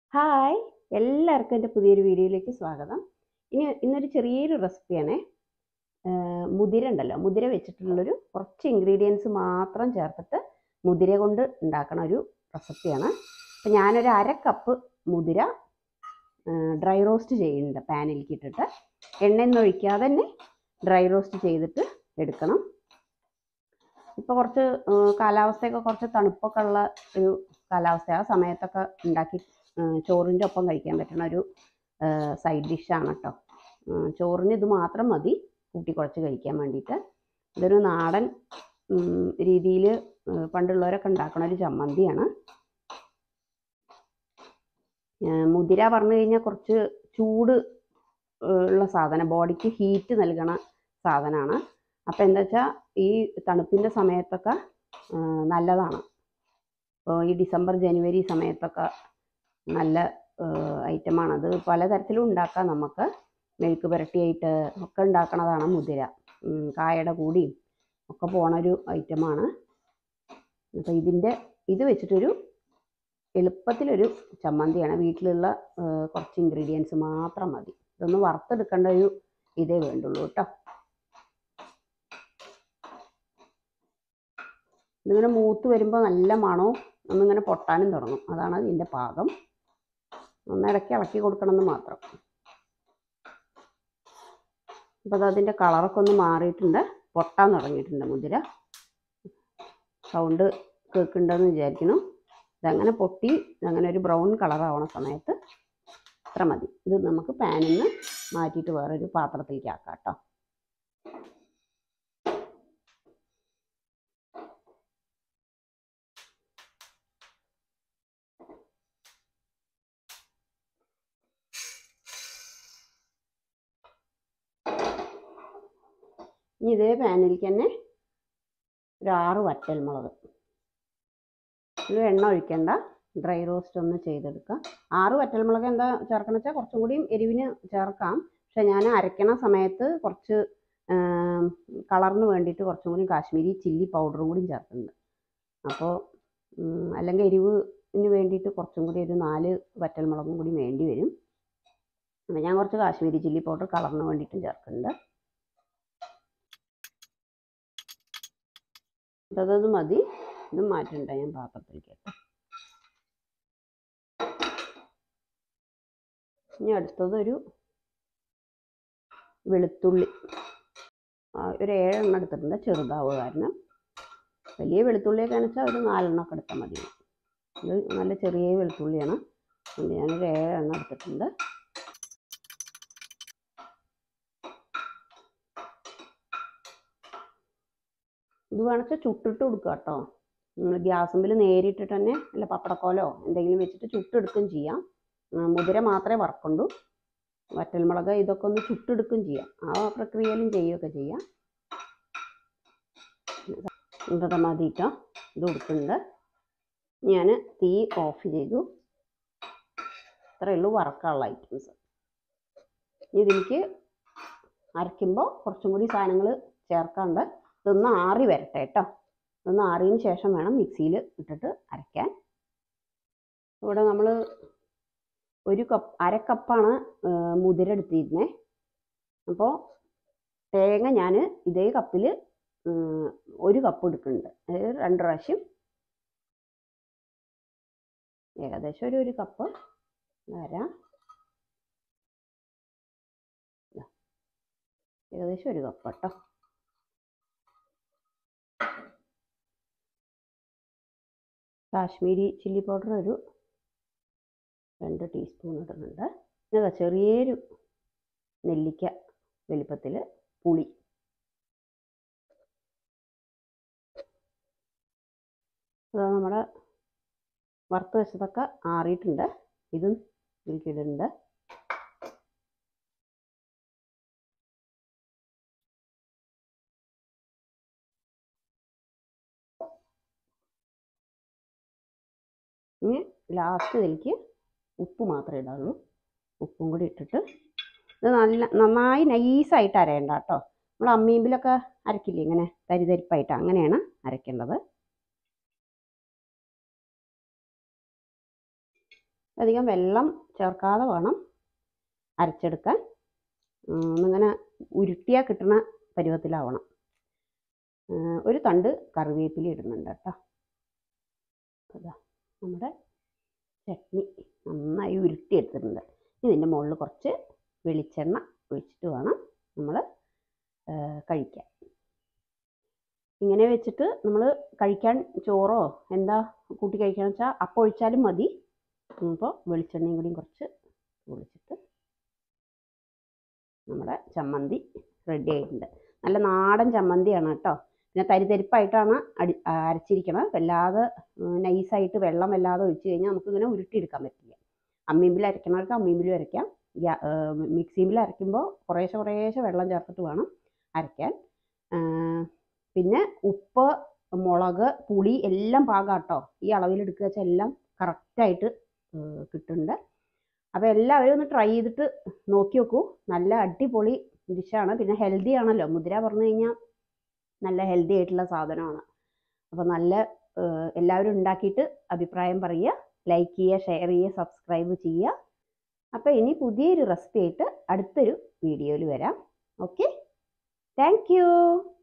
hi എല്ലാവർക്കും എൻ്റെ പുതിയൊരു വീഡിയോയിലേക്ക് സ്വാഗതം ഇനി ഇന്നൊരു ചെറിയൊരു റെസിപ്പിയാണേ ഏർ മുതിര ഉണ്ടല്ലോ മുതിര വെച്ചിട്ടുള്ളൊരു കുറച്ച് ഇൻഗ്രീഡിയൻസ് മാത്രം ചേർത്തിട്ട് മുതിര കൊണ്ട് ഉണ്ടാക്കണ ഒരു റെസിപ്പിയാണ് അപ്പം ഞാനൊരു അര കപ്പ് മുതിര ഡ്രൈ റോസ്റ്റ് ചെയ്യുന്നുണ്ട് പാനിലേക്ക് ഇട്ടിട്ട് എണ്ണയൊന്നും ഒഴിക്കാതെ തന്നെ ഡ്രൈ റോസ്റ്റ് ചെയ്തിട്ട് എടുക്കണം ഇപ്പോൾ കുറച്ച് ഏർ കാലാവസ്ഥയൊക്കെ കുറച്ച് തണുപ്പൊക്കെ ഉള്ള ഒരു കാലാവസ്ഥ ആ സമയത്തൊക്കെ ഉണ്ടാക്കി ചോറിൻ്റെ ഒപ്പം കഴിക്കാൻ പറ്റുന്ന ഒരു സൈഡ് ഡിഷാണ് കേട്ടോ ചോറിന് ഇത് മാത്രം മതി കൂട്ടി കുഴച്ച് കഴിക്കാൻ വേണ്ടിയിട്ട് ഇതൊരു നാടൻ രീതിയിൽ പണ്ടുള്ളവരൊക്കെ ഉണ്ടാക്കുന്ന ഒരു ചമ്മന്തിയാണ് ഏർ മുതിര പറഞ്ഞു കഴിഞ്ഞാൽ കുറച്ച് ചൂട് ഏർ ഉള്ള സാധനം ബോഡിക്ക് ഹീറ്റ് നൽകണ സാധനമാണ് അപ്പം എന്താ വെച്ചാൽ ഈ തണുപ്പിൻ്റെ സമയത്തൊക്കെ ഏർ നല്ലതാണ് ഇപ്പോൾ ഈ ഡിസംബർ ജനുവരി സമയത്തൊക്കെ നല്ല ഐറ്റമാണ് അത് പലതരത്തിലും ഉണ്ടാക്കാം നമുക്ക് മെഴുക്ക് പുരട്ടിയായിട്ട് ഒക്കെ ഉണ്ടാക്കണതാണ് മുതിര ഉം, കായയുടെ കൂടിയും ഒക്കെ പോണ ഒരു ഐറ്റമാണ് അപ്പോൾ ഇതിൻ്റെ ഇത് വെച്ചിട്ടൊരു എളുപ്പത്തിലൊരു ചമ്മന്തിയാണ് വീട്ടിലുള്ള ആ, കുറച്ച് ഇൻഗ്രീഡിയൻസ് മാത്രം മതി ഇതൊന്ന് വറുത്തെടുക്കേണ്ട ഒരു ഇതേ വേണ്ടുള്ളൂ കേട്ടോ ഇതിങ്ങനെ മൂത്ത് വരുമ്പോൾ നല്ല മണവും ഒന്നിങ്ങനെ പൊട്ടാനും തുടങ്ങും അതാണ് ഇതിൻ്റെ പാകം ഒന്ന് ഇടയ്ക്ക് ഇളക്കി കൊടുക്കണമെന്ന് മാത്രം അപ്പോൾ അത് അതിൻ്റെ കളറൊക്കെ ഒന്ന് മാറിയിട്ടുണ്ട് പൊട്ടാൻ തുടങ്ങിയിട്ടുണ്ട് മുതിര സൗണ്ട് കേൾക്കുന്നുണ്ടെന്ന് വിചാരിക്കുന്നു ഇതങ്ങനെ പൊട്ടി അങ്ങനെ ഒരു ബ്രൗൺ കളറാവണ സമയത്ത് അത്ര മതി ഇത് നമുക്ക് പാനിൽ നിന്ന് മാറ്റിയിട്ട് വേറൊരു പാത്രത്തിലേക്ക് ആക്കാം കേട്ടോ ഇനി ഇതേ പാനിലേക്ക് തന്നെ ഒരു ആറ് വറ്റൽമുളക് ഇതിൽ എണ്ണ ഒഴിക്കണ്ട ഡ്രൈ റോസ്റ്റ് ഒന്ന് ചെയ്തെടുക്കാം ആറ് വറ്റൽമുളക് എന്താ ചേർക്കണം വെച്ചാൽ കുറച്ചും കൂടിയും എരിവിന് ചേർക്കാം പക്ഷെ ഞാൻ അരയ്ക്കണ സമയത്ത് കുറച്ച് കളറിന് വേണ്ടിയിട്ട് കുറച്ചും കൂടി കാശ്മീരി ചില്ലി പൗഡറും കൂടി ചേർക്കുന്നുണ്ട് അപ്പോൾ അല്ലെങ്കിൽ എരിവിന് വേണ്ടിയിട്ട് കുറച്ചും കൂടി ഒരു നാല് വറ്റൽമുളകും കൂടി വേണ്ടി വരും അപ്പോൾ ഞാൻ കുറച്ച് കാശ്മീരി ചില്ലി പൗഡർ കളറിന് വേണ്ടിയിട്ടും ചേർക്കുന്നുണ്ട് അപ്പോൾ അതത് മതി ഇത് മാറ്റണ്ട ഞാൻ പാത്രത്തിലേക്ക് ഇട്ട് ഇനി അടുത്തത് ഒരു വെളുത്തുള്ളി ആ, ഒരു ഏഴെണ്ണം എടുത്തിട്ടുണ്ട് ചെറുതാവുക കാരണം വലിയ വെളുത്തുള്ളിയൊക്കെ വെച്ചാൽ ഒരു നാലെണ്ണമൊക്കെ എടുത്താൽ മതി ഇത് നല്ല ചെറിയ വെളുത്തുള്ളിയാണ് അതുകൊണ്ട് ഞാനൊരു ഏഴെണ്ണം എടുത്തിട്ടുണ്ട് ഇത് വേണമെച്ചാൽ ചുട്ടിട്ട് കൊടുക്കുക കേട്ടോ നമ്മൾ ഗ്യാസുമ്പിൽ നേരിട്ടിട്ട് തന്നെ അല്ല പപ്പടക്കോലോ എന്തെങ്കിലും വെച്ചിട്ട് ചുട്ടെടുക്കുകയും ചെയ്യാം ആ, മുതിര മാത്രമേ വറക്കുള്ളൂ വറ്റൽമുളക് ഇതൊക്കെ ഒന്ന് ചുട്ടെടുക്കുകയും ചെയ്യാം ആ പ്രക്രിയയിലും ചെയ്യുകയൊക്കെ ചെയ്യാം ഇതൊക്കെ മതി കേട്ടോ ഇത് കൊടുക്കുന്നുണ്ട് ഞാൻ തീ ഓഫ് ചെയ്തു ഇത്രയേ ഉള്ളൂ വറക്കാനുള്ള ഐറ്റംസ് ഇനി ഇതിലേക്ക് അരയ്ക്കുമ്പോൾ കുറച്ചും കൂടി സാധനങ്ങൾ ചേർക്കാണ്ട് ഇതൊന്ന് ആറി വരട്ടെ കേട്ടോ ഇതൊന്ന് ആറിയതിന് ശേഷം വേണം മിക്സിയിൽ ഇട്ടിട്ട് അരയ്ക്കാൻ ഇവിടെ നമ്മൾ ഒരു കപ്പ് അര കപ്പാണ് മുതിര എടുത്തിരുന്നത് അപ്പോൾ തേങ്ങ ഞാൻ ഇതേ കപ്പിൽ ഒരു കപ്പ് എടുക്കുന്നുണ്ട് അതായത് രണ്ട് പ്രാവശ്യം ഏകദേശം ഒരു ഒരു കപ്പ് വരാം ഏകദേശം ഒരു കപ്പ് കേട്ടോ കാശ്മീരി ചില്ലി പൗഡർ ഒരു രണ്ട് ടീസ്പൂൺ ഇടുന്നുണ്ട് ഇതാ ചെറിയൊരു നെല്ലിക്ക വലിപ്പത്തിൽ പുളി അതാ നമ്മുടെ വറുത്ത് വെച്ചതൊക്കെ ആറിയിട്ടുണ്ട് ഇതും ഇതിലേക്ക് ഇടുന്നുണ്ട് ഇനി ലാസ്റ്റ് ഇതിലേക്ക് ഉപ്പ് മാത്രമേ ഇടാവുള്ളൂ ഉപ്പും കൂടി ഇട്ടിട്ട് ഇത് നല്ല നന്നായി നൈസായിട്ട് അരയണ്ട കേട്ടോ നമ്മൾ അമ്മീമ്പിലൊക്കെ അരക്കില്ലേ ഇങ്ങനെ തരിതരിപ്പായിട്ട് അങ്ങനെയാണ് അരയ്ക്കേണ്ടത് അധികം വെള്ളം ചേർക്കാതെ വേണം അരച്ചെടുക്കാൻ ഉം, ഒന്നിങ്ങനെ ഉരുട്ടിയാൽ കിട്ടുന്ന പരുവത്തിലാവണം ഉം, ഒരു തണ്ട് കറിവേപ്പില ഇടുന്നുണ്ട് കേട്ടോ അതാ നമ്മുടെ ചട്നി നന്നായി ഉരുട്ടി എടുത്തിട്ടുണ്ട് ഇതിൻ്റെ മുകളിൽ കുറച്ച് വെളിച്ചെണ്ണ ഒഴിച്ചിട്ട് വേണം നമ്മൾ കഴിക്കാൻ ഇങ്ങനെ വെച്ചിട്ട് നമ്മൾ കഴിക്കാൻ ചോറോ എന്താ കൂട്ടി കഴിക്കാന്ന് വെച്ചാൽ അപ്പം ഒഴിച്ചാലും മതി ഇപ്പോൾ വെളിച്ചെണ്ണയും കൂടിയും കുറച്ച് ഒഴിച്ചിട്ട് നമ്മുടെ ചമ്മന്തി റെഡി ആയിട്ടുണ്ട് നല്ല നാടൻ ചമ്മന്തിയാണ് കേട്ടോ പിന്നെ തരിതരിപ്പായിട്ടാണ് അടി ആ, അരച്ചിരിക്കണത് വല്ലാതെ നൈസായിട്ട് വെള്ളം വല്ലാതെ ഒഴിച്ച് കഴിഞ്ഞാൽ നമുക്കിങ്ങനെ ഉരുട്ടിയെടുക്കാൻ പറ്റില്ല അമ്മീമ്പിൽ അരയ്ക്കണവർക്ക് അമ്മീമ്പിലും അരയ്ക്കാം ഗ്യാ- ആ, മിക്സിയിൽ അരയ്ക്കുമ്പോൾ കുറേശ്ശെ കുറേശ്ശെ വെള്ളം ചേർത്തിട്ട് വേണം അരയ്ക്കാൻ ആ, പിന്നെ ഉപ്പ് മുളക് പുളി എല്ലാം പാകാട്ടോ ഈ അളവിൽ എടുക്കുക വെച്ചാൽ എല്ലാം കറക്റ്റായിട്ട് കിട്ടുന്നുണ്ട് അപ്പോൾ എല്ലാവരും ഒന്ന് ട്രൈ ചെയ്തിട്ട് നോക്കി നോക്കൂ നല്ല അടിപൊളി ഡിഷാണ് പിന്നെ ഹെൽത്തി ആണല്ലോ മുതിര പറഞ്ഞു കഴിഞ്ഞാൽ നല്ല ഹെൽത്തി ആയിട്ടുള്ള സാധനമാണ് അപ്പോൾ നല്ല ഏഹ്, എല്ലാവരും ഉണ്ടാക്കിയിട്ട് അഭിപ്രായം പറയുക ലൈക്ക് ചെയ്യുക ഷെയർ ചെയ്യുക സബ്സ്ക്രൈബ് ചെയ്യുക അപ്പോൾ ഇനി പുതിയൊരു റെസിപ്പി ആയിട്ട് അടുത്തൊരു വീഡിയോയിൽ വരാം ഓക്കെ താങ്ക് യു